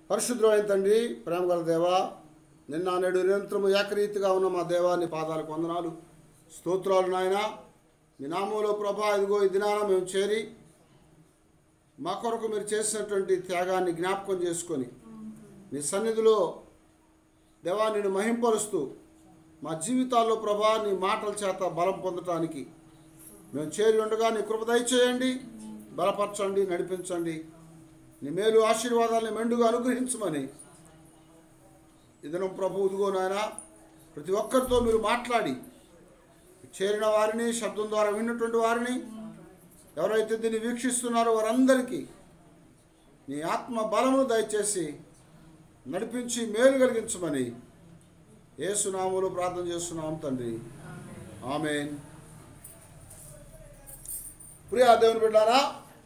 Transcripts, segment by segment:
పరిశుద్ధమైన తండ్రి ప్రేమగల దేవా నిన్న నేడు నిరంతరము ఏకరీతిగా ఉన్న మా దేవాన్ని పాదాలకు వందనాలు స్తోత్రాలు నాయన మీ నామంలో ప్రభా ఇదిగో ఈ దినాన మేము చేరి మా కొరకు మీరు చేసినటువంటి త్యాగాన్ని జ్ఞాపకం చేసుకొని నీ సన్నిధిలో దేవా నేను మహింపరుస్తూ మా జీవితాల్లో ప్రభా నీ మాటల చేత బలం పొందటానికి మేము చేరి ఉండగా నీ కృప దయచేయండి బలపరచండి నడిపించండి నీ మేలు ఆశీర్వాదాలను మెండుగా అనుగ్రహించమని ఇదనం ప్రభు ఇదిగో నాయన ప్రతి ఒక్కరితో మీరు మాట్లాడి చేరిన వారిని శబ్దం ద్వారా విన్నటువంటి వారిని ఎవరైతే దీన్ని వీక్షిస్తున్నారో వారందరికీ నీ ఆత్మ బలమును దయచేసి నడిపించి మేలు కలిగించమని ఏసునాములు ప్రార్థన చేస్తున్నాం తండ్రి ఆమెన్ ప్రియా దేవుని బిడ్డారా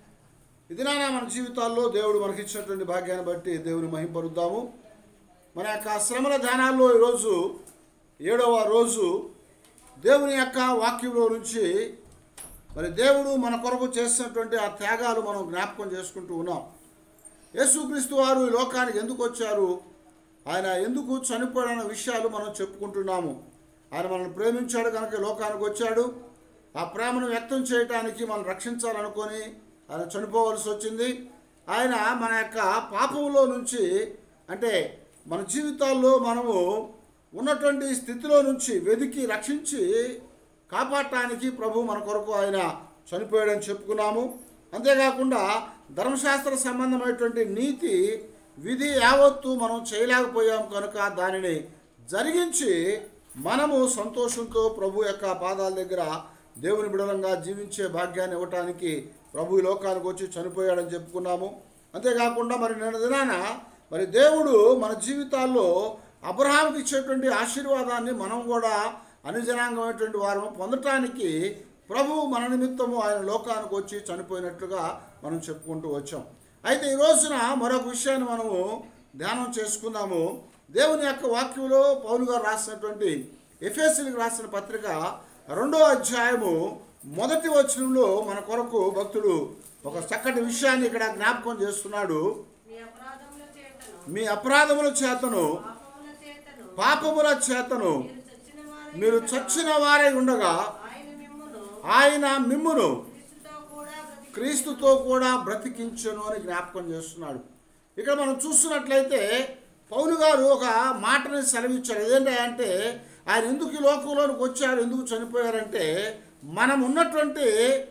ఇది నానా మన జీవితాల్లో దేవుడు మనకిచ్చినటువంటి భాగ్యాన్ని బట్టి దేవుని మహింపరుద్దాము మన యొక్క శ్రమల ధ్యానాల్లో ఈరోజు ఏడవ రోజు దేవుని యొక్క వాక్యంలో నుంచి మరి దేవుడు మన కొరకు చేసినటువంటి ఆ త్యాగాలు మనం జ్ఞాపకం చేసుకుంటూ ఉన్నాం యేసుక్రీస్తు వారు ఈ లోకానికి ఎందుకు వచ్చారు ఆయన ఎందుకు చనిపోయిన విషయాలు మనం చెప్పుకుంటున్నాము ఆయన మనల్ని ప్రేమించాడు కనుక ఈ లోకానికి వచ్చాడు ఆ ప్రేమను వ్యక్తం చేయటానికి మనం రక్షించాలనుకొని ఆయన చనిపోవలసి వచ్చింది ఆయన మన యొక్క పాపంలో నుంచి అంటే మన జీవితాల్లో మనము ఉన్నటువంటి స్థితిలో నుంచి వెదికి రక్షించి కాపాడటానికి ప్రభు మన కొరకు ఆయన చనిపోయాడని చెప్పుకున్నాము అంతేకాకుండా ధర్మశాస్త్ర సంబంధమైనటువంటి నీతి విధి యావత్తు మనం చేయలేకపోయాం కనుక దానిని జరిగించి మనము సంతోషంతో ప్రభు యొక్క పాదాల దగ్గర దేవుని బిడలంగా జీవించే భాగ్యాన్ని ఇవ్వటానికి ప్రభు ఈ లోకానికి వచ్చి చనిపోయాడని చెప్పుకున్నాము అంతేకాకుండా మరి నిన్న దినాన మరి దేవుడు మన జీవితాల్లో అబ్రహాంకి ఇచ్చేటువంటి ఆశీర్వాదాన్ని మనం కూడా అనుజనాంగమైనటువంటి వారు పొందటానికి ప్రభు మన నిమిత్తము ఆయన లోకానికి వచ్చి చనిపోయినట్లుగా మనం చెప్పుకుంటూ వచ్చాం అయితే ఈ రోజున మరొక విషయాన్ని మనము ధ్యానం చేసుకుందాము దేవుని యొక్క వాక్యంలో పౌలు గారు రాసినటువంటి ఎఫ్ఎస్సీలకు రాసిన పత్రిక రెండో అధ్యాయము మొదటి వచనంలో మన కొరకు భక్తుడు ఒక చక్కటి విషయాన్ని ఇక్కడ జ్ఞాపకం చేస్తున్నాడు మీ అపరాధముల చేతను మీ అపరాధముల చేతను పాపముల చేతను పాపముల చేతను మీరు చచ్చిన వారై మీరు చచ్చిన వారై ఉండగా ఆయన మిమ్మును ఆయన మిమ్మును క్రీస్తుతో కూడా బ్రతికి క్రీస్తుతో కూడా బ్రతికించను అని జ్ఞాపకం చేస్తున్నాడు ఇక్కడ మనం చూస్తున్నట్లయితే పౌలు గారు ఒక మాటని సెలవిచ్చారు ఏంటంటే ఆయన ఎందుకు ఈ లోకంలోనికి వచ్చారు ఎందుకు చనిపోయారంటే మనం ఉన్నటువంటి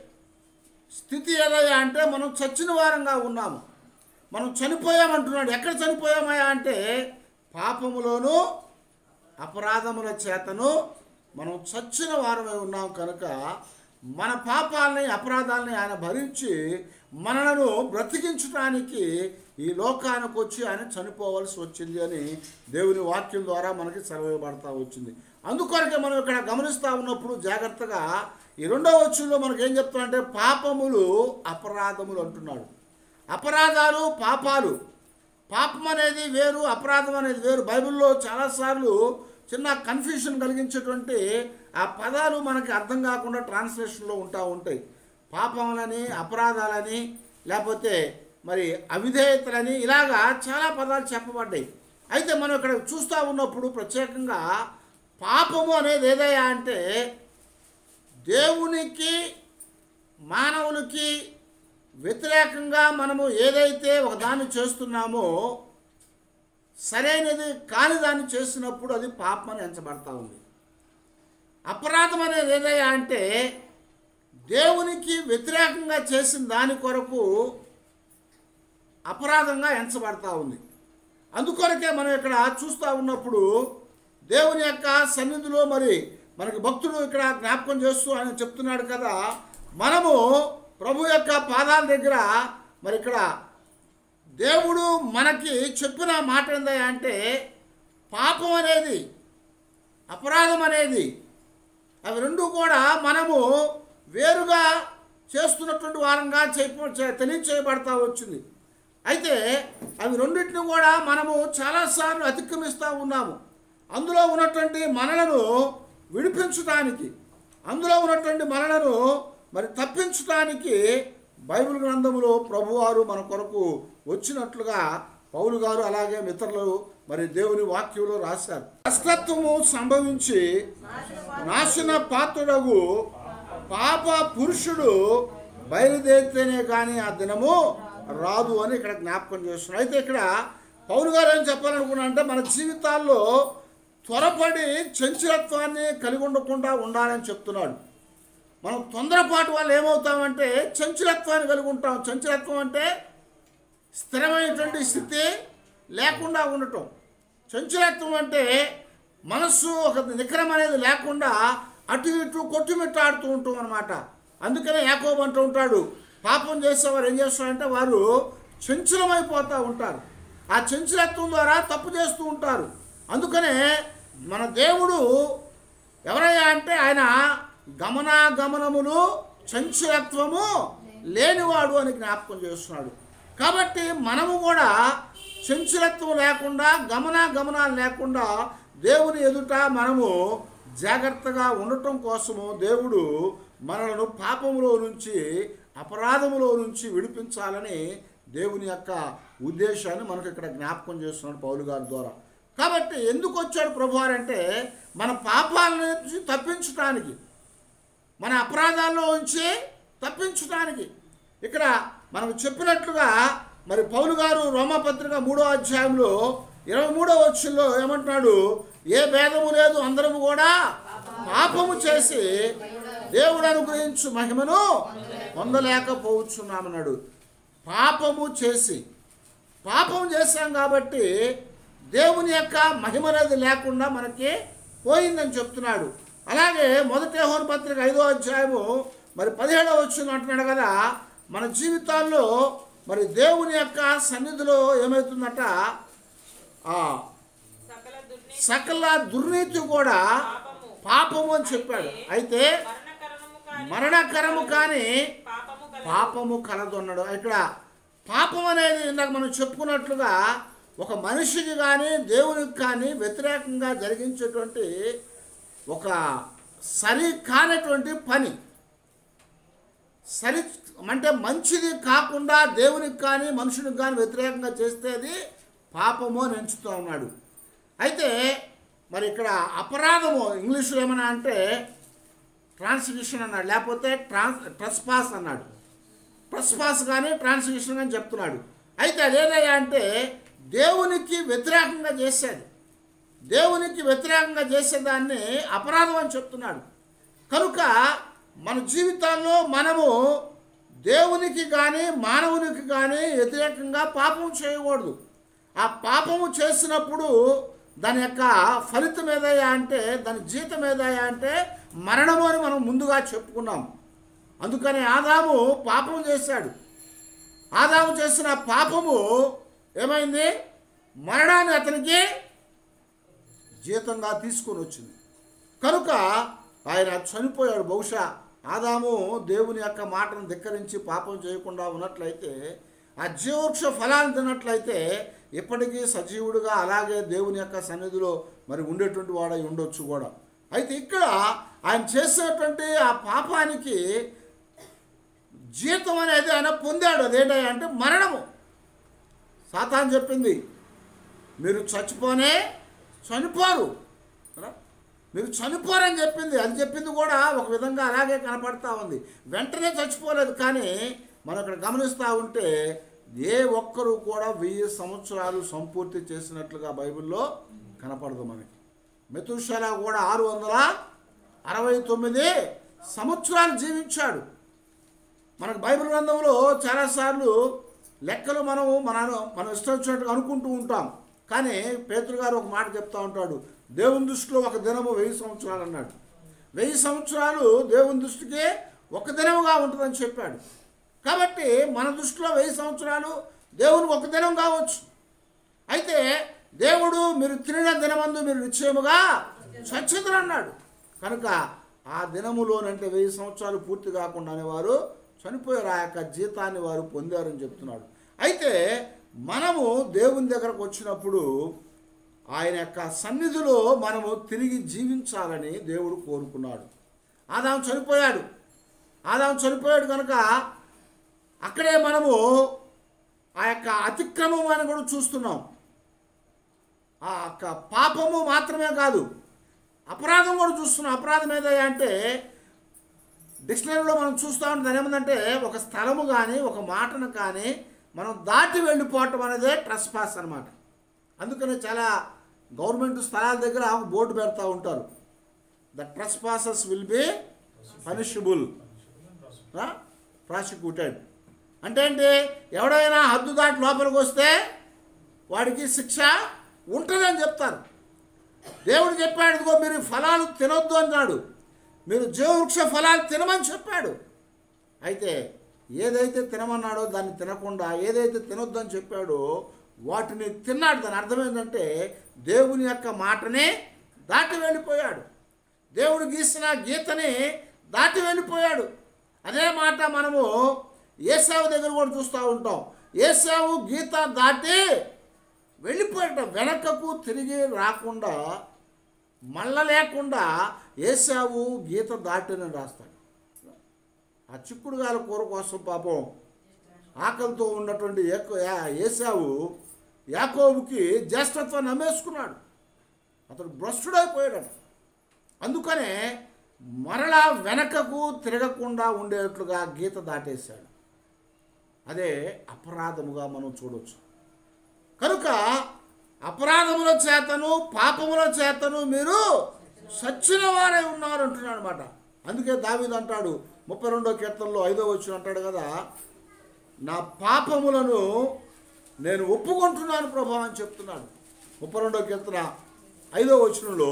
స్థితి ఏదయ్యా అంటే మనం చచ్చిన వారంగా ఉన్నాము మనం చనిపోయామంటున్నాడు ఎక్కడ చనిపోయామయ్యా అంటే పాపములోను అపరాధముల చేతను మనం చచ్చిన వారమై ఉన్నాం కనుక మన పాపాలని అపరాధాలని ఆయన భరించి మనలను బ్రతికించడానికి ఈ లోకానికి వచ్చి ఆయన చనిపోవలసి వచ్చింది అని దేవుని వాక్యం ద్వారా మనకి సెలవుబడతా వచ్చింది అందుకొరకే మనం ఇక్కడ గమనిస్తూ ఉన్నప్పుడు జాగ్రత్తగా ఈ రెండో వచ్చుల్లో మనకి ఏం చెప్తామంటే పాపములు అపరాధములు అంటున్నాడు అపరాధాలు పాపాలు పాపం అనేది వేరు అపరాధం అనేది వేరు బైబిల్లో చాలాసార్లు చిన్న కన్ఫ్యూషన్ కలిగించేటువంటి ఆ పదాలు మనకి అర్థం కాకుండా ట్రాన్స్లేషన్లో ఉంటా ఉంటాయి పాపములని అపరాధాలని లేకపోతే మరి అవిధేయతలని ఇలాగా చాలా పదాలు చెప్పబడ్డాయి అయితే మనం ఇక్కడ చూస్తూ ఉన్నప్పుడు ప్రత్యేకంగా పాపము అనేది ఏదయ్యా అంటే దేవునికి మానవులకి వ్యతిరేకంగా మనము ఏదైతే ఒక దాన్ని చేస్తున్నామో సరైనది కాని దాన్ని చేసినప్పుడు అది పాపం అని ఎంచబడతా ఉంది అపరాధం అనేది ఏదయ్యా అంటే దేవునికి వ్యతిరేకంగా చేసిన దాని కొరకు అపరాధంగా ఎంచబడతా ఉంది అందుకొరకే మనం ఇక్కడ చూస్తూ ఉన్నప్పుడు దేవుని యొక్క సన్నిధిలో మరి మనకి భక్తుడు ఇక్కడ జ్ఞాపకం చేస్తూ ఆయన చెప్తున్నాడు కదా మనము ప్రభు యొక్క పాదాల దగ్గర మరి ఇక్కడ దేవుడు మనకి చెప్పిన మాట ఏందయ్యా అంటే పాపం అనేది అపరాధం అనేది అవి రెండు కూడా మనము వేరుగా చేస్తున్నటువంటి వారంగా చెప్ప చే- తెలియచేయబడతా వచ్చింది అయితే అవి రెండింటిని కూడా మనము చాలాసార్లు అతిక్రమిస్తూ ఉన్నాము అందులో ఉన్నటువంటి మనలను విడిపించటానికి అందులో ఉన్నటువంటి మనలను మరి తప్పించటానికి బైబిల్ గ్రంథములో ప్రభువారు మన కొరకు వచ్చినట్లుగా పౌలు గారు అలాగే మిత్రులు మరి దేవుని వాక్యంలో రాశారు భ్రష్టత్వము సంభవించి నాశన పాత్రుడగు పాప పురుషుడు బయలుదేరితేనే కానీ ఆ దినము రాదు అని ఇక్కడ జ్ఞాపకం చేస్తున్నాడు అయితే ఇక్కడ పౌరు గారు ఏం చెప్పాలనుకున్నా అంటే మన జీవితాల్లో త్వరపడి చంచలత్వాన్ని కలిగి ఉండకుండా ఉండాలని చెప్తున్నాడు మనం తొందరపాటు వల్ల ఏమవుతామంటే చంచలత్వాన్ని కలిగి ఉంటాం చంచలత్వం అంటే స్థిరమైనటువంటి స్థితి లేకుండా ఉండటం చంచలత్వం అంటే మనస్సు ఒక నికరం అనేది లేకుండా అటు ఇటు కొట్టుమిట్టాడుతూ ఉంటాం అనమాట అందుకనే యాకోబు అంటూ ఉంటాడు పాపం చేసేవారు ఏం చేస్తారంటే వారు చంచలమైపోతూ ఉంటారు ఆ చంచలత్వం ద్వారా తప్పు చేస్తూ ఉంటారు అందుకనే మన దేవుడు ఎవరయ్యా అంటే ఆయన గమనాగమనములు చంచలత్వము లేనివాడు అని జ్ఞాపకం చేస్తున్నాడు కాబట్టి మనము కూడా చంచలత్వం లేకుండా గమన గమనాలు లేకుండా దేవుని ఎదుట మనము జాగ్రత్తగా ఉండటం కోసము దేవుడు మనలను పాపములో నుంచి అపరాధములో నుంచి విడిపించాలని దేవుని యొక్క ఉద్దేశాన్ని మనకు ఇక్కడ జ్ఞాపకం చేస్తున్నాడు పౌలు గారి ద్వారా కాబట్టి ఎందుకు వచ్చాడు ప్రభు అంటే మన పాపాల నుంచి తప్పించడానికి మన అపరాధాల్లో ఉంచి తప్పించడానికి ఇక్కడ మనం చెప్పినట్లుగా మరి పౌలు గారు రోమపత్రిక మూడో అధ్యాయంలో ఇరవై మూడో వచ్చుల్లో ఏమంటున్నాడు ఏ భేదము లేదు అందరము కూడా పాపము చేసి దేవుడు అనుగ్రహించు మహిమను పొందలేకపోవచ్చున్నామన్నాడు పాపము చేసి పాపం చేశాం కాబట్టి దేవుని యొక్క మహిమ అనేది లేకుండా మనకి పోయిందని చెప్తున్నాడు అలాగే మొదటి యోహాను పత్రిక ఐదో అధ్యాయము మరి పదిహేడవ వచ్చింది అంటున్నాడు కదా మన జీవితాల్లో మరి దేవుని యొక్క సన్నిధిలో ఏమవుతుందట ఆ సకల దుర్నీతి సకల దుర్నీతి కూడా పాపము పాపము అని చెప్పాడు అయితే మరణకరము కాని మరణకరము కానీ పాపము కల పాపము కలదొన్నాడు ఇక్కడ పాపం అనేది ఇందాక మనం చెప్పుకున్నట్లుగా ఒక మనిషికి కానీ దేవునికి కానీ వ్యతిరేకంగా జరిగించేటువంటి ఒక సరి కానటువంటి పని సరి అంటే మంచిది కాకుండా దేవునికి కానీ మనుషునికి కానీ వ్యతిరేకంగా చేస్తే అది పాపము అని ఎంచుతూ ఉన్నాడు అయితే మరి ఇక్కడ అపరాధము ఇంగ్లీష్లో ఏమన్నా అంటే ట్రాన్స్లేషన్ అన్నాడు లేకపోతే ట్రాన్స్ ట్రస్పాస్ అన్నాడు ట్రస్పాస్ కానీ ట్రాన్స్లేషన్ కానీ చెప్తున్నాడు అయితే అదేదయ్యా అంటే దేవునికి వ్యతిరేకంగా చేసేది దేవునికి వ్యతిరేకంగా చేసేదాన్ని అపరాధం అని చెప్తున్నాడు కనుక మన జీవితాల్లో మనము దేవునికి కానీ మానవునికి కానీ వ్యతిరేకంగా పాపం చేయకూడదు ఆ పాపము చేసినప్పుడు దాని యొక్క ఫలితం ఏదయ్యా అంటే దాని జీతం ఏదయ్యా అంటే మరణము అని మనం ముందుగా చెప్పుకున్నాం అందుకని ఆదాము పాపం చేశాడు ఆదాము చేసిన పాపము ఏమైంది మరణాన్ని అతనికి జీతంగా తీసుకొని వచ్చింది కనుక ఆయన చనిపోయాడు బహుశా ఆదాము దేవుని యొక్క మాటను ధిక్కరించి పాపం చేయకుండా ఉన్నట్లయితే ఆ జీవవృక్ష ఫలాన్ని తిన్నట్లయితే ఇప్పటికీ సజీవుడిగా అలాగే దేవుని యొక్క సన్నిధిలో మరి ఉండేటువంటి వాడై ఉండొచ్చు కూడా అయితే ఇక్కడ ఆయన చేసినటువంటి ఆ పాపానికి జీతం అనేది ఆయన పొందాడు అదేంటంటే అంటే మరణము సాతాన్ చెప్పింది మీరు చచ్చిపోనే చనిపోరు కదా? మీరు చనిపోరని చెప్పింది అది చెప్పింది కూడా ఒక విధంగా అలాగే కనపడతా ఉంది వెంటనే చచ్చిపోలేదు కానీ మనం ఇక్కడ గమనిస్తూ ఉంటే ఏ ఒక్కరు కూడా వెయ్యి సంవత్సరాలు సంపూర్తి చేసినట్లుగా బైబిల్లో కనపడదు మనకి మెతుషల కూడా ఆరు వందల అరవై తొమ్మిది సంవత్సరాలు జీవించాడు మనకు బైబిల్ గ్రంథంలో చాలాసార్లు లెక్కలు మనం మన మనం ఇష్టం వచ్చినట్టుగా అనుకుంటూ ఉంటాం కానీ పేతురు గారు ఒక మాట చెప్తా ఉంటాడు దేవుని దృష్టిలో ఒక దినము వెయ్యి సంవత్సరాలు అన్నాడు వెయ్యి సంవత్సరాలు దేవుని దృష్టికి ఒక దినముగా ఉంటుందని చెప్పాడు కాబట్టి మన దృష్టిలో వెయ్యి సంవత్సరాలు దేవునికి ఒక దినం కావచ్చు అయితే దేవుడు మీరు తిరిగిన దినమందు మీరు నిశ్చయముగా స్వచ్ఛతలు అన్నాడు కనుక ఆ దినములోనంటే వెయ్యి సంవత్సరాలు పూర్తి కాకుండానే వారు చనిపోయారు ఆ యొక్క జీతాన్ని వారు పొందారని చెప్తున్నాడు అయితే మనము దేవుని దగ్గరకు వచ్చినప్పుడు ఆయన యొక్క సన్నిధిలో మనము తిరిగి జీవించాలని దేవుడు కోరుకున్నాడు ఆదాం చనిపోయాడు ఆదాం చనిపోయాడు కనుక అక్కడే మనము ఆ యొక్క అతిక్రమం అని కూడా చూస్తున్నాం ఆ యొక్క పాపము మాత్రమే కాదు అపరాధం కూడా చూస్తున్నాం అపరాధం ఏదయ్యా అంటే డిక్షనరీలో మనం చూస్తూ ఉంటాం ఏమందంటే ఒక స్థలము కానీ ఒక మాటను కానీ మనం దాటి వెళ్ళిపోవటం అనేదే ట్రస్ పాస్ అనమాట అందుకని చాలా గవర్నమెంట్ స్థలాల దగ్గర ఒక బోర్డు పెడతా ఉంటారు the trespassers will be punishable prosecuted అంటే ఏంటి ఎవడైనా హద్దు దాటి లోపలికి వస్తే వాడికి శిక్ష ఉంటుందని చెప్తారు దేవుడు చెప్పాడు ఇదిగో మీరు ఈ ఫలాలు తినొద్దు అన్నాడు మీరు జీవవృక్ష ఫలాలు తినమని చెప్పాడు అయితే ఏదైతే తినమన్నాడో దాన్ని తినకుండా ఏదైతే తినొద్దని చెప్పాడో వాటిని తిన్నాడు దాని అర్థం ఏంటంటే దేవుని యొక్క మాటని దాటి వెళ్ళిపోయాడు దేవుడు గీసిన గీతని దాటి వెళ్ళిపోయాడు అదే మాట మనము ఏసావు దగ్గర కూడా చూస్తూ ఉంటాం ఏసావు గీత దాటి వెళ్ళిపోయాట వెనకకు తిరిగి రాకుండా మళ్ళ లేకుండా ఏసావు గీత దాటిని రాస్తాడు ఆ చిక్కుడుగాల కూర కోసం పాపం ఆకలితో ఉన్నటువంటి ఏకో యా- ఏసావు యాకోబుకి జ్యేష్ఠత్వాన్ని నమ్మేసుకున్నాడు అతడు భ్రష్టుడైపోయాడట అందుకనే మరలా వెనకకు తిరగకుండా ఉండేట్లుగా గీత దాటేశాడు అదే అపరాధముగా మనం చూడవచ్చు కనుక అపరాధముల చేతను పాపముల చేతను మీరు సచ్చిన వారై ఉన్నారు అంటున్నాడు అనమాట అందుకే దావీదు అంటాడు ముప్పై రెండో కీర్తనలో ఐదో వచ్చిన అంటాడు కదా నా పాపములను నేను ఒప్పుకుంటున్నాను ప్రభా అని చెప్తున్నాడు ముప్పై రెండో కీర్తన ఐదో వచనంలో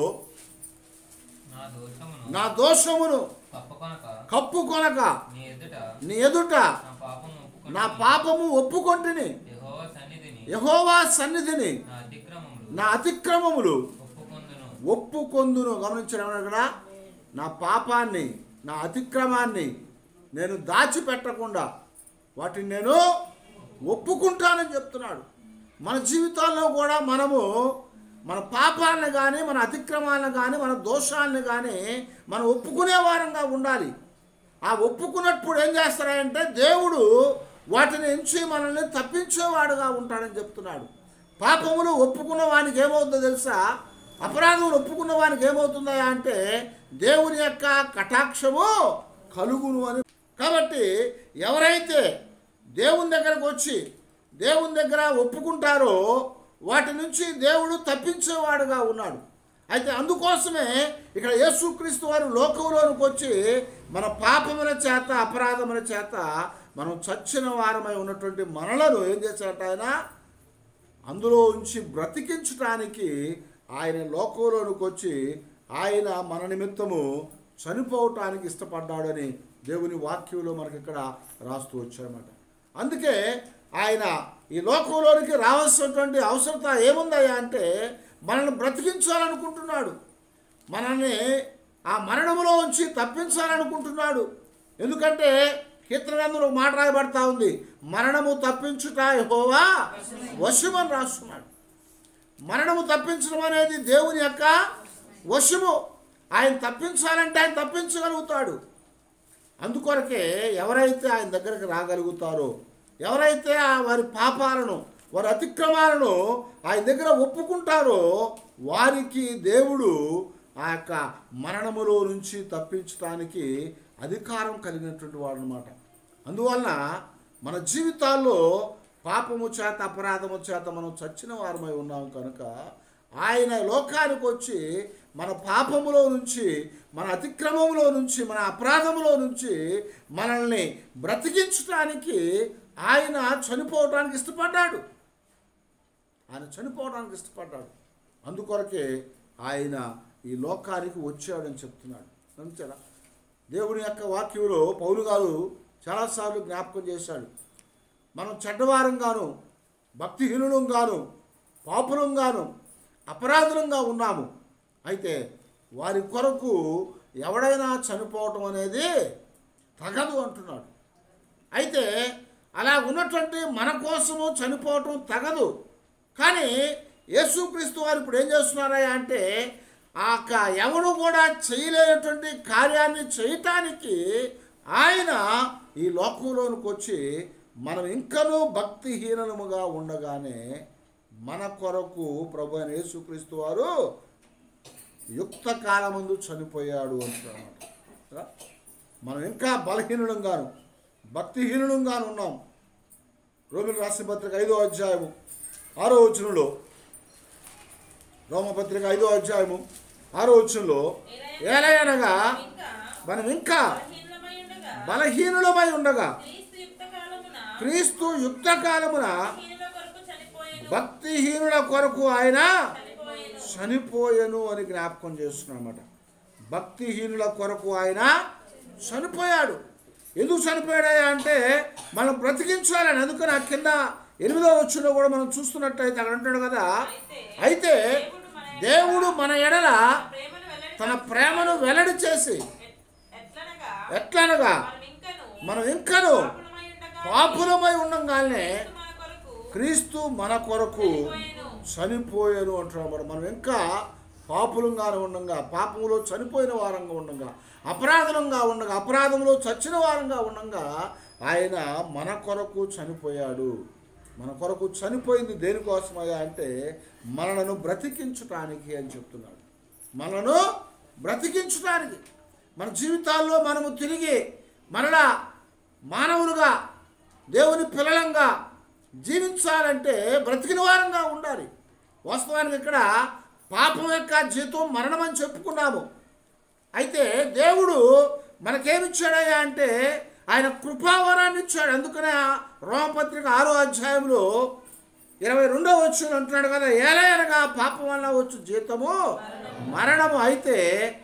నా దోషమును నా దోషమును తప్పకొనక కప్పుకొనక నీ ఎదుట నీ ఎదుట నా పాపము ఒప్పుకొని నా పాపము ఒప్పుకొంటిని యెహోవా సన్నిధిని యహోవా సన్నిధిని నా అతిక్రమములు నా అతిక్రమములు ఒప్పుకొందును ఒప్పుకొందును గమనించడం అక్కడ నా పాపాన్ని నా అతిక్రమాన్ని నేను దాచిపెట్టకుండా వాటిని నేను ఒప్పుకుంటానని చెప్తున్నాడు మన జీవితాల్లో కూడా మనము మన పాపాలను కానీ మన అతిక్రమాలను కానీ మన దోషాలను కానీ మనం ఒప్పుకునే వారంగా ఉండాలి ఆ ఒప్పుకున్నప్పుడు ఏం చేస్తారంటే దేవుడు వాటిని ఎంచి మనల్ని తప్పించేవాడుగా ఉంటాడని చెప్తున్నాడు పాపములు ఒప్పుకున్న వానికి ఏమవుతుందో తెలుసా అపరాధములు ఒప్పుకున్న వానికి ఏమవుతుందా అంటే దేవుని యొక్క కటాక్షము కలుగును అని కాబట్టి ఎవరైతే దేవుని దగ్గరకు వచ్చి దేవుని దగ్గర ఒప్పుకుంటారో వాటి నుంచి దేవుడు తప్పించేవాడుగా ఉన్నాడు అయితే అందుకోసమే ఇక్కడ యేసుక్రీస్తు వారు లోకంలోనికి వచ్చి మన పాపముల చేత అపరాధముల చేత మనం చచ్చిన వారమై ఉన్నటువంటి మనలను ఏం చేశారట ఆయన అందులో ఉంచి బ్రతికించటానికి ఆయన లోకంలోనికి వచ్చి ఆయన మన నిమిత్తము చనిపోవటానికి ఇష్టపడ్డాడని దేవుని వాక్యంలో మనకి ఇక్కడ రాస్తూ వచ్చారన్నమాట అందుకే ఆయన ఈ లోకంలోనికి రావాల్సినటువంటి అవసరత ఏముందయ్యా అంటే మనల్ని బ్రతికించాలనుకుంటున్నాడు మనల్ని ఆ మరణములో ఉంచి తప్పించాలనుకుంటున్నాడు ఎందుకంటే కీర్తన గ్రంథంలో ఒక మాట రాయబడతా ఉంది మరణము తప్పించుట యెహోవా వశమని రాస్తున్నాడు మరణము తప్పించడం అనేది దేవుని యొక్క వశము ఆయన తప్పించాలంటే ఆయన తప్పించగలుగుతాడు అందుకొరకే ఎవరైతే ఆయన దగ్గరికి రాగలుగుతారో ఎవరైతే ఆ వారి పాపాలను వారి అతిక్రమాలను ఆయన దగ్గర ఒప్పుకుంటారో వారికి దేవుడు ఆ యొక్క మరణములో నుంచి తప్పించడానికి అధికారం కలిగినటువంటి వాడు అనమాట అందువలన మన జీవితాల్లో పాపము చేత అపరాధము చేత మనం చచ్చిన వారమై ఉన్నాం కనుక ఆయన లోకానికి వచ్చి మన పాపములో నుంచి మన అతిక్రమములో నుంచి మన అపరాధములో నుంచి మనల్ని బ్రతికించడానికి ఆయన చనిపోవడానికి ఇష్టపడ్డాడు ఆయన చనిపోవడానికి ఇష్టపడ్డాడు అందుకొరకే ఆయన ఈ లోకానికి వచ్చాడని చెప్తున్నాడు గమనించారా దేవుని యొక్క వాక్యంలో పౌలు గారు చాలాసార్లు జ్ఞాపకం చేశాడు మనం చెడ్డవారంగాను భక్తిహీనులంగాను పాపులంగాను అపరాధులంగా ఉన్నాము అయితే వారి కొరకు ఎవడైనా చనిపోవటం అనేది తగదు అంటున్నాడు అయితే అలా ఉన్నటువంటి మన కోసము చనిపోవటం తగదు కానీ యేసుక్రీస్తు వారు ఇప్పుడు ఏం చేస్తున్నారా అంటే ఆ క- ఎవడు కూడా చేయలేనటువంటి కార్యాన్ని చేయటానికి ఆయన ఈ లోకంలోనికి వచ్చి మనం ఇంకనూ భక్తిహీనముగా ఉండగానే మన కొరకు ప్రభు అయిన యేసుక్రీస్తు వారు యుక్త కాలమందు చనిపోయాడు అంటున్నాడు మనం ఇంకా బలహీనులంగాను భక్తిహీనులంగాను ఉన్నాం రోమిల్ రాసిన పత్రిక ఐదో అధ్యాయము ఆరో వచనంలో రోమపత్రిక ఐదో అధ్యాయము ఆరో వచనంలో ఏలయనగా ఇంకా మనం ఇంకా బలహీనులమై ఉండగా బలహీనులమై ఉండగా క్రీస్తు యుక్త కాలమున క్రీస్తు యుక్త కాలమున హీనుల కొరకు చనిపోయెను భక్తిహీనుల కొరకు ఆయన చనిపోయెను చనిపోయెను అని జ్ఞాపకం చేస్తున్నామట భక్తిహీనుల కొరకు ఆయన చనిపోయాడు ఎందుకు చనిపోయాడయ్యా అంటే మనం బ్రతికించాలని అందుకని ఆ కింద ఎనిమిదో వచ్చిన కూడా మనం చూస్తున్నట్టయితే అక్కడ అంటాడు కదా అయితే దేవుడు మన ఎడల ప్రేమను వెల్లడి తన ప్రేమను వెల్లడి చేసి ఎట్లనగా ఎట్లనగా మనం ఇంకను మనం ఇంకను పాపులమై ఉండగా పాపులమై ఉండంగానే మన కొరకు క్రీస్తు మన కొరకు పోయెను చనిపోయాను అంటున్నాం మరి మనం ఇంకా పాపులంగానే ఉండగా పాపములో చనిపోయిన వారంగా ఉండగా అపరాధంగా ఉండగా అపరాధంలో చచ్చిన వారంగా ఉండగా ఆయన మన కొరకు చనిపోయాడు మన కొరకు చనిపోయింది దేనికోసమయ్యా అంటే మనలను బ్రతికించటానికి అని చెప్తున్నాడు మనను బ్రతికించటానికి మన జీవితాల్లో మనము తిరిగి మరలా మానవులుగా దేవుని పిల్లలంగా జీవించాలంటే బ్రతికిన వారంగా ఉండాలి వాస్తవానికి ఇక్కడ పాపం యొక్క జీతం మరణం అని చెప్పుకున్నాము అయితే దేవుడు మనకేమిచ్చాడయ్యా అంటే ఆయన కృపావరాన్ని ఇచ్చాడు అందుకనే ఆ రోమపత్రిక ఆరో అధ్యాయంలో ఇరవై రెండో వచ్చిన అంటున్నాడు కదా ఏలయనగా పాపం వల్ల వచ్చు జీతము మరణము అయితే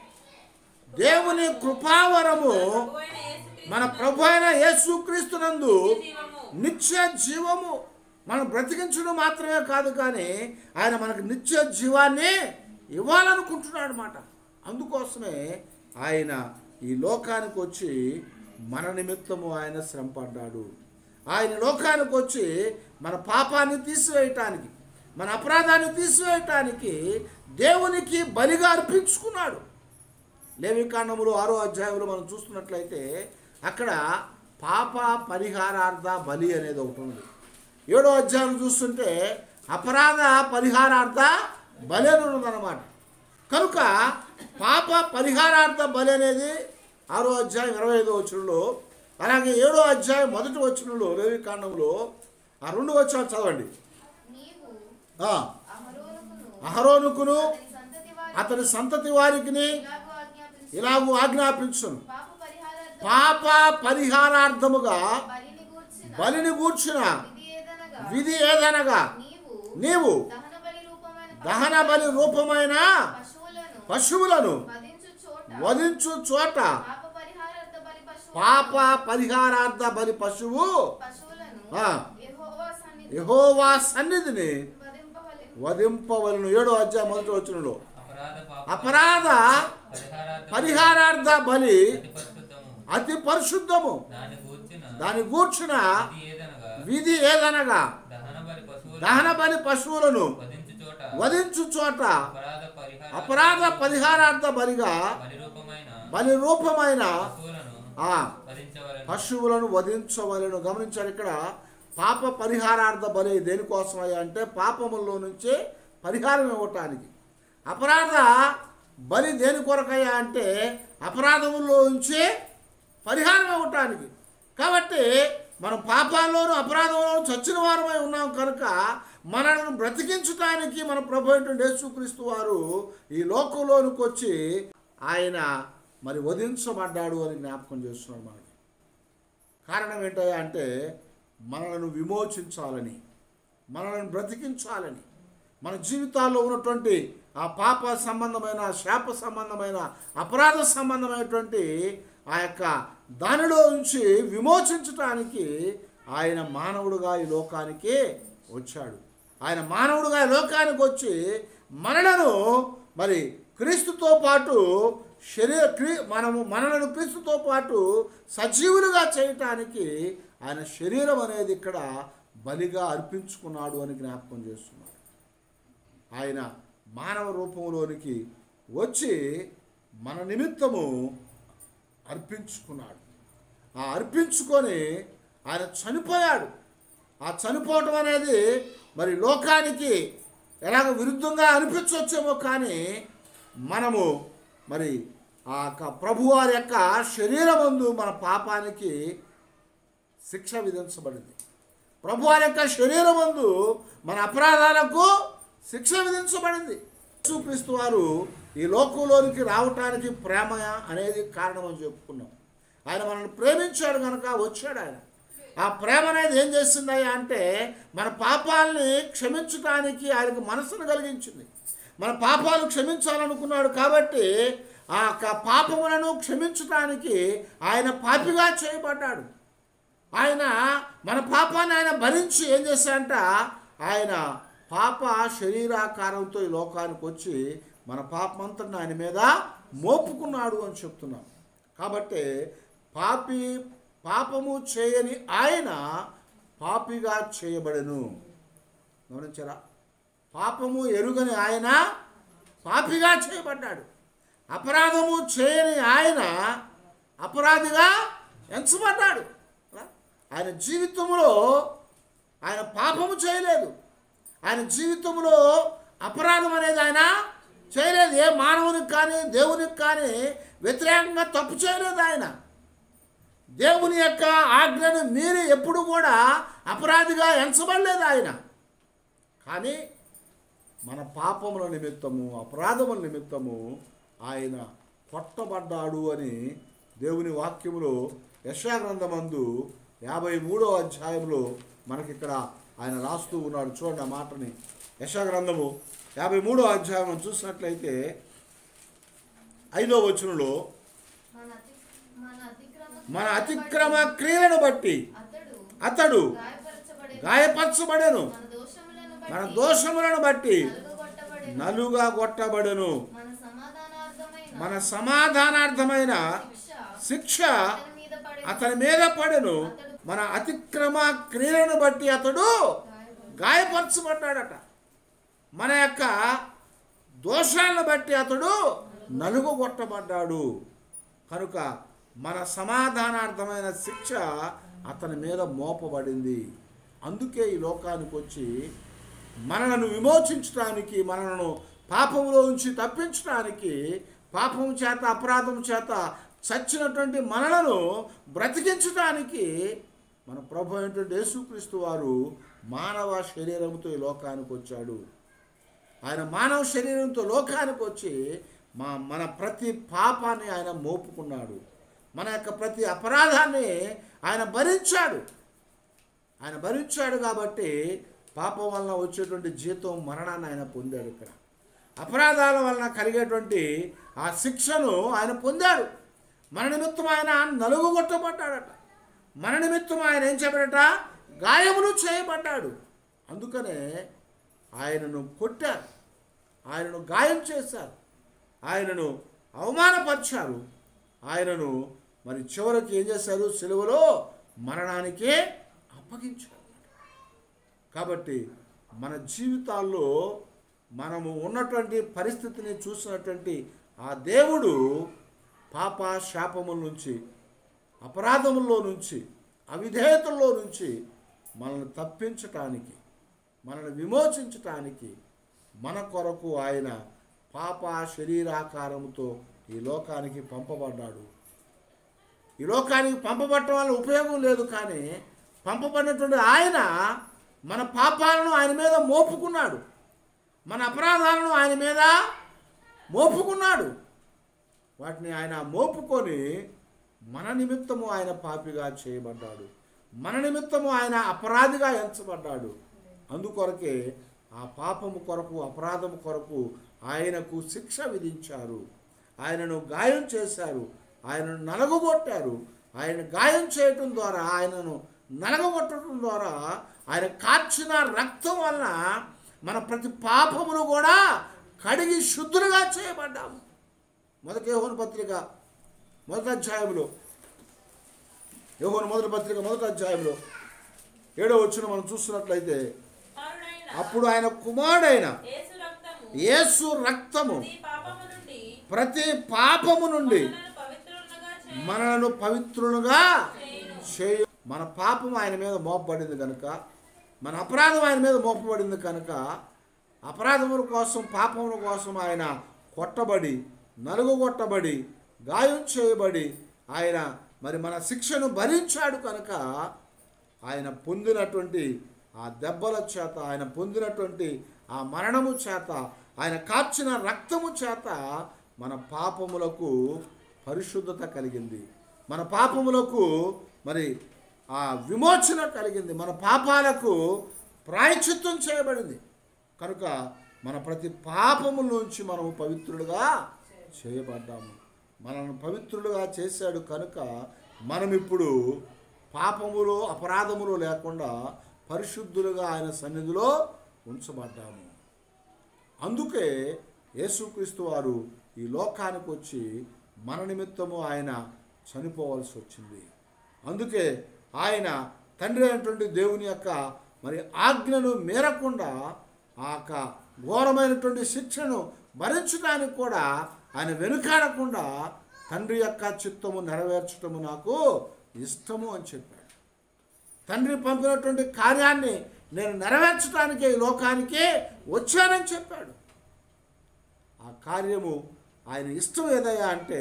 దేవుని కృపావరము ప్రభువైన యేసుక్రీస్తు మన ప్రభు అయిన యేసుక్రీస్తునందు జీవము నిత్య జీవము మనం బ్రతికించడం మాత్రమే కాదు కానీ ఆయన మనకు నిత్య జీవాన్ని ఇవ్వాలనుకుంటున్నాడు అనమాట అందుకోసమే ఆయన ఈ లోకానికి వచ్చి మన నిమిత్తము ఆయన శ్రమపడ్డాడు ఆయన లోకానికి వచ్చి మన పాపాన్ని తీసివేయటానికి మన అపరాధాన్ని తీసివేయటానికి దేవునికి బలిగా అర్పించుకున్నాడు లేవికాండములు ఆరో అధ్యాయంలో మనం చూస్తున్నట్లయితే అక్కడ పాప పరిహారార్థ బలి అనేది ఒకటి ఉంది ఏడో అధ్యాయం చూస్తుంటే అపరాధ పరిహారార్థ బలి అని ఉన్నదన్నమాట కనుక పాప పరిహారార్థ బలి అనేది ఆరో అధ్యాయం ఇరవై ఐదో వచనంలో అలాగే ఏడో అధ్యాయం మొదటి వచనంలో లేవికాండంలో ఆ రెండు వచ్చాలు చదవండి నీవు ఆ, అహరోనుకును అహరోనుకును అతని సంతతి వారి అతని సంతతి వారికి ఇలాగూ ఆజ్ఞాపించు ఇలాగూ ఆజ్ఞాపించును పాప పరిహారార్థం పాప పరిహారార్థముగా బలిని గూర్చిన బలిని కూర్చున్న విధి ఏదనగా విధి ఏదనగా నీవు నీవు దహన బలి రూపమైన దహన బలి రూపమైన పశువులను పశువులను వధించు చోట వధించు చోట పాప పరిహారార్థ బలి పశువు పాప పరిహారార్థ బలి పశువు పశువులను ఆ. యెహోవా సన్నిధి యహోవా సన్నిధిని వధింపవలెను వధింపవలను ఏడో అధ్యాయం మొదటి వచనంలో అపరాధ పాప అపరాధ పరిహారార్థ పరిహారార్థ బలి అతి అతి పరిశుద్ధము పరిశుద్ధము దాని గూర్చిన దాని కూర్చున్న ఇది ఏదనగా విధి ఏదనగా దహన బలి పశువులు దహన బలి పశువులను వధించు చోట వధించు చోట అపరాధ పరిహార అపరాధ పరిహారార్థ బలిగా బలి రూపమైన బలి రూపమైన పశువులను ఆ వధించవలను పశువులను వధించవలను గమనించారు ఇక్కడ పాప పరిహారార్థ బలి దేనికోసమయ్యా అంటే పాపముల్లో నుంచి పరిహారం ఇవ్వటానికి అపరాధ బలి దేని కొరకయ్యా అంటే అపరాధముల్లో నుంచి పరిహారం ఇవ్వటానికి కాబట్టి మనం పాపాల్లోనూ అపరాధంలోనూ చచ్చిన వారమై ఉన్నాం కనుక మనల్ని బ్రతికించటానికి మన ప్రభు అయినటువంటి యేసుక్రీస్తు వారు ఈ లోకంలోనికి వచ్చి ఆయన మరి వధించబడ్డాడు అని జ్ఞాపకం చేస్తున్నాడు మనకి కారణం ఏంటయ్యా అంటే మనలను విమోచించాలని మనల్ని బ్రతికించాలని మన జీవితాల్లో ఉన్నటువంటి ఆ పాప సంబంధమైన శాప సంబంధమైన అపరాధ సంబంధమైనటువంటి ఆ యొక్క దానిలో నుంచి విమోచించటానికి ఆయన మానవుడుగా ఈ లోకానికి వచ్చాడు ఆయన మానవుడుగా ఈ లోకానికి వచ్చి మనలను మరి క్రీస్తుతో పాటు శరీర క్రీ మనము మనలను క్రీస్తుతో పాటు సజీవులుగా చేయటానికి ఆయన శరీరం అనేది ఇక్కడ బలిగా అర్పించుకున్నాడు అని జ్ఞాపకం చేస్తున్నాడు ఆయన మానవ రూపంలోనికి వచ్చి మన నిమిత్తము అర్పించుకున్నాడు ఆ అర్పించుకొని ఆయన చనిపోయాడు ఆ చనిపోవటం అనేది మరి లోకానికి ఎలాగ విరుద్ధంగా అనిపించవచ్చేమో కానీ మనము మరి ఆ యొక్క ప్రభువారి యొక్క శరీరమందు మన పాపానికి శిక్ష విధించబడింది ప్రభువారి యొక్క శరీరమందు మన అపరాధాలకు శిక్ష విధించబడింది యేసుక్రీస్తు వారు ఈ లోకంలోనికి రావటానికి ప్రేమ అనేది కారణం అని చెప్పుకున్నాం ఆయన మనల్ని ప్రేమించాడు కనుక వచ్చాడు ఆయన ఆ ప్రేమ అనేది ఏం చేసిందయ్యా అంటే మన పాపాలని క్షమించడానికి ఆయనకు మనసును కలిగించింది మన పాపాలు క్షమించాలనుకున్నాడు కాబట్టి ఆ యొక్క పాపములను క్షమించటానికి ఆయన పాపిగా చేయబడ్డాడు ఆయన మన పాపాన్ని ఆయన భరించి ఏం చేశాడంట ఆయన పాప శరీరాకారంతో ఈ లోకానికి వచ్చి మన పాపమంతటిని ఆయన మీద మోపుకున్నాడు అని చెప్తున్నాం కాబట్టి పాపి పాపము చేయని ఆయన పాపిగా చేయబడెను గమనించారా పాపము ఎరుగని ఆయన పాపిగా చేయబడ్డాడు అపరాధము చేయని ఆయన అపరాధిగా ఎంచబడ్డాడు కదా? ఆయన జీవితంలో ఆయన పాపము చేయలేదు ఆయన జీవితంలో అపరాధం అనేది ఆయన చేయలేదు ఏ మానవునికి కానీ దేవునికి కానీ వ్యతిరేకంగా తప్పు చేయలేదు ఆయన దేవుని యొక్క ఆజ్ఞను మీరి ఎప్పుడు కూడా అపరాధిగా ఎంచబడలేదు ఆయన కానీ మన పాపముల నిమిత్తము అపరాధముల నిమిత్తము ఆయన కొట్టబడ్డాడు అని దేవుని వాక్యములో యశాగ్రంథమందు యాభై మూడో అధ్యాయంలో మనకిక్కడ ఆయన రాస్తూ ఉన్నాడు చూడండి ఆ మాటని యశాగ్రంథము యాభై మూడో అధ్యాయం చూసినట్లయితే ఐదో వచనంలో మన అతి- మన అతిక్రమ మన అతిక్రమ క్రియలను బట్టి అతడు అతడు గాయపరచబడే గాయపరచబడెను మన దోషములను మన బట్టి దోషములను బట్టి నలుగుగొట్టబడెను. నలుగా కొట్టబడెను మన సమాధానార్థమైన మన సమాధానార్థమైన శిక్ష శిక్ష అతని మీద పడెను. అతని మీద పడెను మన అతిక్రమ క్రియలను బట్టి అతడు గాయపరచబడెను. గాయపరచబడ్డాడట మన యొక్క దోషాలను బట్టి అతడు నలుగు కొట్టబడ్డాడు కనుక మన సమాధానార్థమైన శిక్ష అతని మీద మోపబడింది అందుకే ఈ లోకానికి వచ్చి మనలను విమోచించడానికి మనలను పాపంలో ఉంచి తప్పించడానికి పాపం చేత అపరాధం చేత చచ్చినటువంటి మనలను బ్రతికించడానికి మన ప్రభు అయినటువంటి యేసుక్రీస్తు వారు మానవ శరీరంతో ఈ లోకానికి వచ్చాడు ఆయన మానవ శరీరంతో లోకానికి వచ్చి మా మన ప్రతి పాపాన్ని ఆయన మోపుకున్నాడు మన యొక్క ప్రతి అపరాధాన్ని ఆయన భరించాడు ఆయన భరించాడు కాబట్టి పాపం వలన వచ్చేటువంటి జీతం మరణాన్ని ఆయన పొందాడు ఇక్కడ అపరాధాల వలన కలిగేటువంటి ఆ శిక్షను ఆయన పొందాడు మన నిమిత్తం ఆయన నలుగు కొట్టబడ్డాడట మన నిమిత్తం ఆయన ఏం చెప్పాడట గాయములు చేయబడ్డాడు అందుకనే ఆయనను కొట్టారు ఆయనను గాయం చేశారు ఆయనను అవమానపరిచారు ఆయనను మరి చివరికి ఏం చేశారు సెలవులో మరణానికే అప్పగించారు కాబట్టి మన జీవితాల్లో మనము ఉన్నటువంటి పరిస్థితిని చూసినటువంటి ఆ దేవుడు పాప శాపముల నుంచి అపరాధముల్లో నుంచి అవిధేయతల్లో నుంచి మనల్ని తప్పించటానికి మనల్ని విమోచించటానికి మన కొరకు ఆయన పాప శరీరాకారముతో ఈ లోకానికి పంపబడ్డాడు ఈ లోకానికి పంపబడటం వల్ల ఉపయోగం లేదు కానీ పంపబడినటువంటి ఆయన మన పాపాలను ఆయన మీద మోపుకున్నాడు మన అపరాధాలను ఆయన మీద మోపుకున్నాడు వాటిని ఆయన మోపుకొని మన నిమిత్తము ఆయన పాపిగా చేయబడ్డాడు మన నిమిత్తము ఆయన అపరాధిగా ఎంచబడ్డాడు అందుకొరకే ఆ పాపము కొరకు అపరాధము కొరకు ఆయనకు శిక్ష విధించారు ఆయనను గాయం చేశారు ఆయనను నలగొట్టారు ఆయన గాయం చేయటం ద్వారా ఆయనను నలగొట్టడం ద్వారా ఆయన కార్చిన రక్తం వలన మన ప్రతి పాపమును కూడా కడిగి శుద్ధులుగా చేయబడ్డాము మొదటి యోహోను పత్రిక మొదటి అధ్యాయంలో యోహోను మొదటి పత్రిక మొదటి అధ్యాయంలో ఏడో వచ్చిన మనం చూస్తున్నట్లయితే కుమారుడైన అప్పుడు ఆయన కుమారుడైన యేసు రక్తము యేసు రక్తము ప్రతి పాపము నుండి ప్రతి పాపము నుండి మనలను పవిత్రులుగా చేయ- మనలను పవిత్రులుగా చేయును. చేయ మన పాపం ఆయన మీద మోపబడింది కనుక మన అపరాధం ఆయన మీద మోపబడింది కనుక అపరాధముల కోసం పాపముల కోసం ఆయన కొట్టబడి నలుగుగొట్టబడి గాయం చేయబడి ఆయన మరి మన శిక్షను భరించాడు కనుక ఆయన పొందినటువంటి ఆ దెబ్బల చేత ఆయన పొందినటువంటి ఆ మరణము చేత ఆయన కార్చిన రక్తము చేత మన పాపములకు పరిశుద్ధత కలిగింది మన పాపములకు మరి ఆ విమోచన కలిగింది మన పాపాలకు ప్రాయచిత్తం చేయబడింది కనుక మన ప్రతి పాపము నుంచి మనము పవిత్రులుగా చేయబడ్డాము మనల్ని పవిత్రులుగా చేశాడు కనుక మనం ఇప్పుడు పాపములు అపరాధములు లేకుండా పరిశుద్ధులుగా ఆయన సన్నిధిలో ఉంచబడ్డాము అందుకే యేసుక్రీస్తు వారు ఈ లోకానికి వచ్చి మన నిమిత్తము ఆయన చనిపోవాల్సి వచ్చింది అందుకే ఆయన తండ్రి అయినటువంటి దేవుని యొక్క మరి ఆజ్ఞను మేరకుండా ఆ యొక్క ఘోరమైనటువంటి శిక్షను భరించడానికి కూడా ఆయన వెనుకాడకుండా తండ్రి యొక్క చిత్తము నెరవేర్చటము నాకు ఇష్టము అని చెప్పాడు తండ్రి పంపినటువంటి కార్యాన్ని నేను నెరవేర్చడానికి ఈ లోకానికి వచ్చానని చెప్పాడు ఆ కార్యము ఆయన ఇష్టం ఏదయ్యా అంటే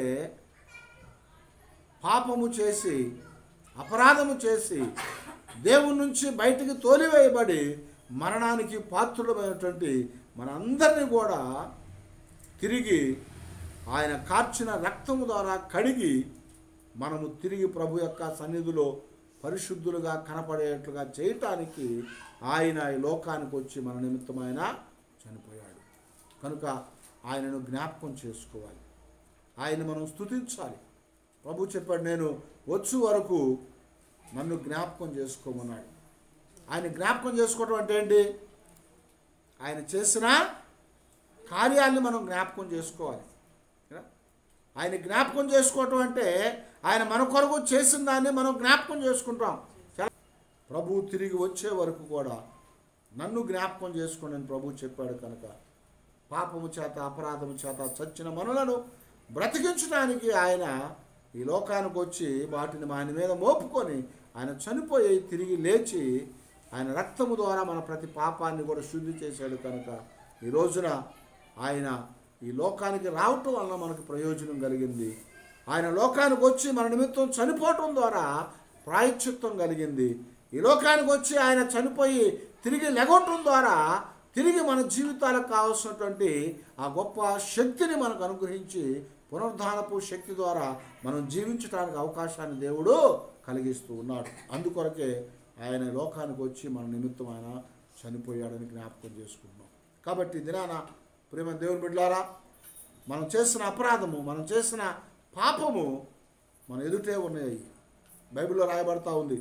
పాపము చేసి అపరాధము చేసి దేవుని నుంచి బయటికి తోలివేయబడి మరణానికి పాత్రుడమైనటువంటి మనందరినీ కూడా తిరిగి ఆయన కార్చిన రక్తము ద్వారా కడిగి మనము తిరిగి ప్రభు యొక్క సన్నిధిలో పరిశుద్ధులుగా కనపడేట్లుగా చేయటానికి ఆయన ఈ లోకానికి వచ్చి మన నిమిత్తం ఆయన చనిపోయాడు కనుక ఆయనను జ్ఞాపకం చేసుకోవాలి ఆయన మనం స్తుతించాలి ప్రభు చెప్పాడు నేను వచ్చు వరకు నన్ను జ్ఞాపకం చేసుకోమన్నాడు ఆయన జ్ఞాపకం చేసుకోవటం అంటే ఏంటి ఆయన చేసిన కార్యాన్ని మనం జ్ఞాపకం చేసుకోవాలి కదా? ఆయన జ్ఞాపకం చేసుకోవటం అంటే ఆయన మన కొరకు చేసిన దాన్ని మనం జ్ఞాపకం చేసుకుంటాం చాలా- ప్రభు తిరిగి వచ్చే వరకు కూడా నన్ను జ్ఞాపకం చేసుకోండి అని ప్రభు చెప్పాడు కనుక పాపము చేత అపరాధము చేత చచ్చిన మనులను బ్రతికించడానికి ఆయన ఈ లోకానికి వచ్చి వాటిని ఆయన మీద మోపుకొని ఆయన చనిపోయి తిరిగి లేచి ఆయన రక్తము ద్వారా మన ప్రతి పాపాన్ని కూడా శుద్ధి చేశాడు కనుక ఈ రోజున ఆయన ఈ లోకానికి రావటం వలన మనకు ప్రయోజనం కలిగింది ఆయన లోకానికి వచ్చి మన నిమిత్తం చనిపోవటం ద్వారా ప్రాయశ్చిత్తం కలిగింది ఈ లోకానికి వచ్చి ఆయన చనిపోయి తిరిగి లెగొట్టడం ద్వారా తిరిగి మన జీవితాలకు కావాల్సినటువంటి ఆ గొప్ప శక్తిని మనకు అనుగ్రహించి పునరుద్ధానపు శక్తి ద్వారా మనం జీవించడానికి అవకాశాన్ని దేవుడు కలిగిస్తూ ఉన్నాడు అందుకొరకే ఆయన ఈ లోకానికి వచ్చి మన నిమిత్తం ఆయన చనిపోయాడని జ్ఞాపకం చేసుకుంటున్నాం కాబట్టి ఈ దినాన ప్రేమ దేవుని బిడ్డలారా మనం చేసిన అపరాధము మనం చేసిన పాపము మన ఎదుటే ఉన్నాయి బైబిల్లో రాయబడతా ఉంది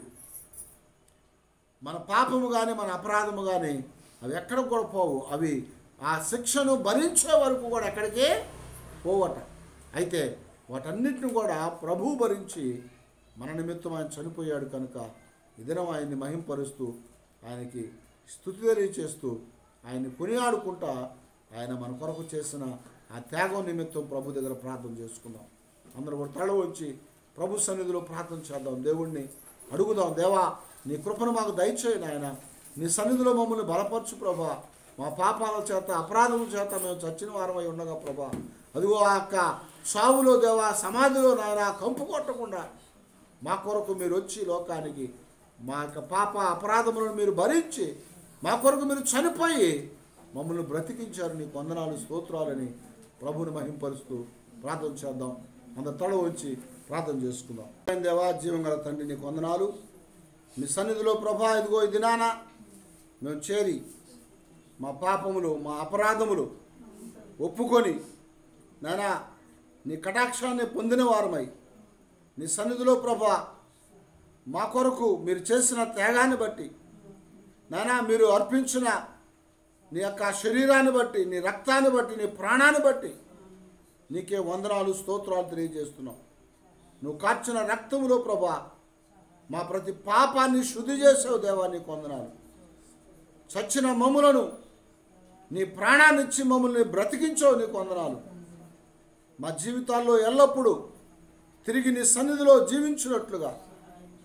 మన పాపము కానీ మన అపరాధము కానీ అవి ఎక్కడికి కూడా పోవు అవి ఆ శిక్షను భరించే వరకు కూడా ఎక్కడికి పోవట అయితే వాటన్నిటిని కూడా ప్రభువు భరించి మన నిమిత్తం ఆయన చనిపోయాడు కనుక ఈ దినం ఆయన్ని మహింపరుస్తూ ఆయనకి స్థుతి తెలియచేస్తూ ఆయన్ని కొనియాడుకుంటా ఆయన మన కొరకు చేసిన ఆ త్యాగం నిమిత్తం ప్రభు దగ్గర ప్రార్థన చేసుకుందాం అందరూ కూడా తల వచ్చి ప్రభు సన్నిధిలో ప్రార్థన చేద్దాం దేవుణ్ణి అడుగుదాం దేవా నీ కృపను మాకు దయచేయి నాయన నీ సన్నిధిలో మమ్మల్ని బలపరచు ప్రభా మా పాపాల చేత అపరాధముల చేత మేము చచ్చిన వారమై ఉండగా ప్రభా అదిగో ఆ యొక్క సావులో దేవా సమాధిలో నాయన కంపు కొట్టకుండా మా కొరకు మీరు వచ్చి లోకానికి మా యొక్క పాప అపరాధములను మీరు భరించి మా కొరకు మీరు చనిపోయి మమ్మల్ని బ్రతికించారు నీ వందనాలు స్తోత్రాలని ప్రభుని మహింపరుస్తూ ప్రార్థన చేద్దాం అంత తల వచ్చి ప్రార్థన చేసుకుందాం దేవా జీవం గల తండ్రి నీకు వందనాలు మీ సన్నిధిలో ప్రభా ఇదిగో ఈ దినాన మేము చేరి మా పాపములు మా అపరాధములు ఒప్పుకొని నానా నీ కటాక్షాన్ని పొందిన వారమై నీ సన్నిధిలో ప్రభా మా కొరకు మీరు చేసిన త్యాగాన్ని బట్టి నానా మీరు అర్పించిన నీ యొక్క శరీరాన్ని బట్టి నీ రక్తాన్ని బట్టి నీ ప్రాణాన్ని బట్టి నీకే వందనాలు స్తోత్రాలు తెలియజేస్తున్నాం నువ్వు కార్చిన రక్తములో ప్రభా మా ప్రతి పాపాన్ని శుద్ధి చేసావు దేవా నీకు వందనాలు చచ్చిన మమ్ములను నీ ప్రాణాన్ని ఇచ్చి మమ్మల్ని బ్రతికించావు నీకు వందనాలు మా జీవితాల్లో ఎల్లప్పుడూ తిరిగి నీ సన్నిధిలో జీవించినట్లుగా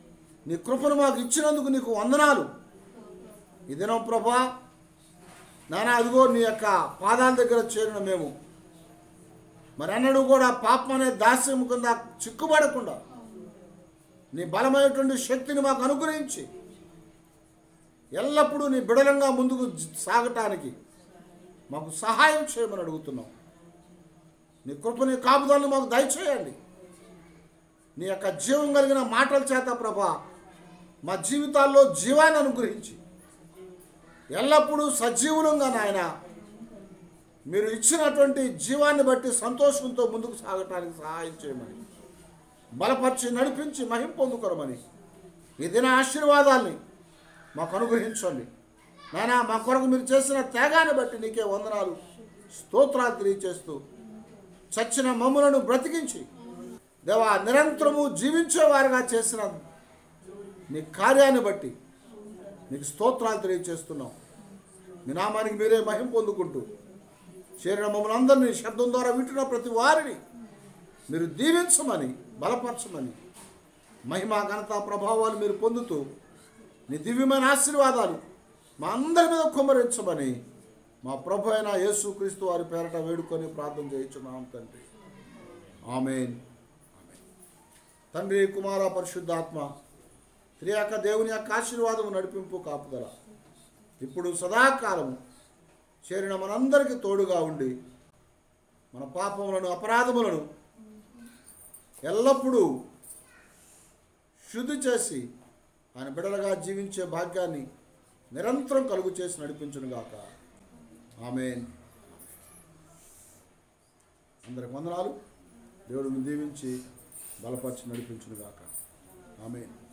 నీ కృపను మాకు ఇచ్చినందుకు నీకు వందనాలు ఈ దినం ప్రభా నానా అదిగో నీ యొక్క పాదాల దగ్గర చేరిన మేము మరి అన్నడు కూడా పాపం అనే దాస్యం కింద చిక్కుబడకుండా నీ బలమైనటువంటి శక్తిని మాకు అనుగ్రహించి ఎల్లప్పుడూ నీ బిడలంగా ముందుకు జ- సాగటానికి మాకు సహాయం చేయమని అడుగుతున్నాం నీ కృపని కాపుదలను మాకు దయచేయండి నీ యొక్క జీవం కలిగిన మాటల చేత ప్రభా మా జీవితాల్లో జీవాన్ని అనుగ్రహించి ఎల్లప్పుడూ సజీవులంగా నాయన మీరు ఇచ్చినటువంటి జీవాన్ని బట్టి సంతోషంతో ముందుకు సాగటానికి సహాయం చేయమని బలపరిచి నడిపించి మహిం పొందుకోరమని ఈ దిన ఆశీర్వాదాల్ని మాకు అనుగ్రహించండి నాయన మా కొరకు మీరు చేసిన త్యాగాన్ని బట్టి నీకే వందనాలు స్తోత్రాలు తెలియచేస్తూ చచ్చిన మమ్ములను బ్రతికించి దేవా నిరంతరము జీవించేవారుగా చేసిన నీ కార్యాన్ని బట్టి నీకు స్తోత్రాలు తెలియచేస్తున్నాం మీ నామానికి మీరే మహిం పొందుకుంటూ చేరిన మమ్మల్ని అందరినీ శబ్దం ద్వారా వింటున్న ప్రతి వారిని మీరు దీవించమని బలపరచమని మహిమ ఘనత ప్రభావాలు మీరు పొందుతూ నీ దివ్యమైన ఆశీర్వాదాలు మా అందరి మీద కుమ్మరించమని మా ప్రభు అయిన యేసుక్రీస్తు వారి పేరట వేడుకొని ప్రార్థన చేయించున్నాం తండ్రి ఆమెన్ తండ్రి కుమార పరిశుద్ధాత్మ త్రియాక దేవుని యొక్క ఆశీర్వాదము నడిపింపు కాపుదల ఇప్పుడు సదాకాలము చేరిన మనందరికీ తోడుగా ఉండి మన పాపములను అపరాధములను ఎల్లప్పుడూ శుద్ధి చేసి ఆయన బిడలుగా జీవించే భాగ్యాన్ని నిరంతరం కలుగు చేసి నడిపించునుగాక ఆమెన్ అందరికి వందనాలు దేవుడిని దీవించి బలపరిచి నడిపించునుగాక ఆమెన్